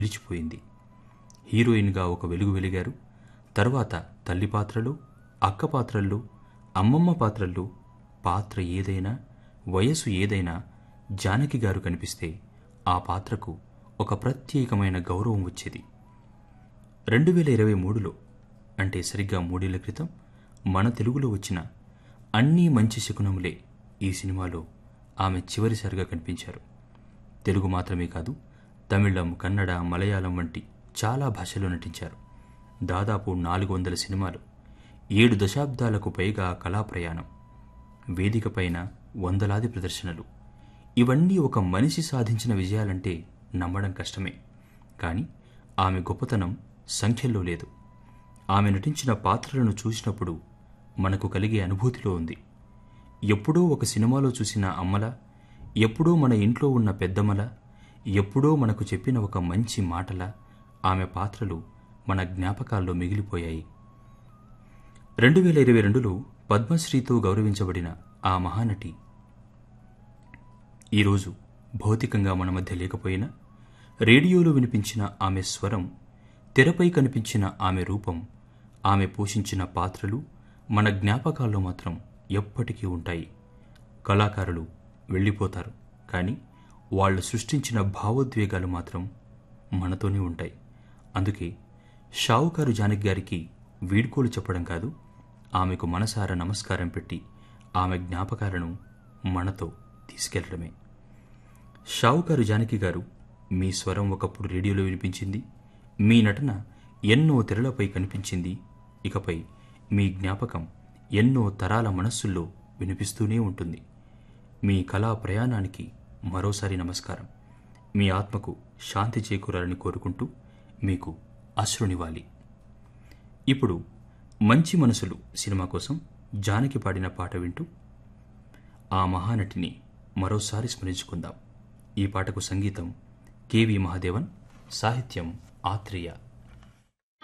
నిలిచిపోయింది హీరోయిన్గా ఒక వెలుగు వెలిగారు తర్వాత తల్లి పాత్రలు అక్క పాత్రల్లో అమ్మమ్మ పాత్రల్లో పాత్ర ఏదైనా వయసు ఏదైనా జానకి గారు కనిపిస్తే ఆ పాత్రకు ఒక ప్రత్యేకమైన గౌరవం వచ్చేది రెండు వేల ఇరవై మూడులో అంటే సరిగ్గా మూడేళ్ల క్రితం మన తెలుగులో వచ్చిన అన్నీ మంచి శకునములే ఈ సినిమాలో ఆమె చివరిసారిగా కనిపించారు తెలుగు మాత్రమే కాదు తమిళం కన్నడ మలయాళం వంటి చాలా భాషల్లో నటించారు దాదాపు నాలుగు వందల సినిమాలు ఏడు దశాబ్దాలకు పైగా కళా ప్రయాణం వేదికపైన వందలాది ప్రదర్శనలు ఇవన్నీ ఒక మనిషి సాధించిన విజయాలంటే నమ్మడం కష్టమే కానీ ఆమె గొప్పతనం సంఖ్యల్లో లేదు ఆమె నటించిన పాత్రలను చూసినప్పుడు మనకు కలిగే అనుభూతిలో ఉంది ఎప్పుడో ఒక సినిమాలో చూసిన అమ్మల ఎప్పుడో మన ఇంట్లో ఉన్న పెద్దమ్మల ఎప్పుడో మనకు చెప్పిన ఒక మంచి మాటల ఆమె పాత్రలు మన జ్ఞాపకాల్లో మిగిలిపోయాయి రెండు వేల ఇరవై రెండులో పద్మశ్రీతో గౌరవించబడిన ఆ మహానటి ఈరోజు భౌతికంగా మన మధ్య లేకపోయినా రేడియోలో వినిపించిన ఆమె స్వరం తెరపై కనిపించిన ఆమె రూపం ఆమె పోషించిన పాత్రలు మన జ్ఞాపకాల్లో మాత్రం ఎప్పటికీ ఉంటాయి కళాకారులు వెళ్ళిపోతారు కానీ వాళ్ళు సృష్టించిన భావోద్వేగాలు మాత్రం మనతోనే ఉంటాయి అందుకే షావుకారు జానకి గారికి వీడ్కోలు చెప్పడం కాదు ఆమెకు మనసారా నమస్కారం పెట్టి ఆమె జ్ఞాపకాలను మనతో తీసుకెళ్లడమే షావుకారు జానకి గారు మీ స్వరం ఒకప్పుడు రేడియోలో వినిపించింది మీ నటన ఎన్నో తెరలపై కనిపించింది ఇకపై మీ జ్ఞాపకం ఎన్నో తరాల మనస్సుల్లో వినిపిస్తూనే ఉంటుంది మీ కళా ప్రయాణానికి మరోసారి నమస్కారం మీ ఆత్మకు శాంతి చేకూరాలని కోరుకుంటూ మీకు అశ్రునివ్వాలి ఇప్పుడు మంచి మనసులు సినిమా కోసం జానకి పాడిన పాట వింటూ ఆ మహానటిని మరోసారి స్మరించుకుందాం ఈ పాటకు సంగీతం కెవి మహాదేవన్ సాహిత్యం ఆత్రేయ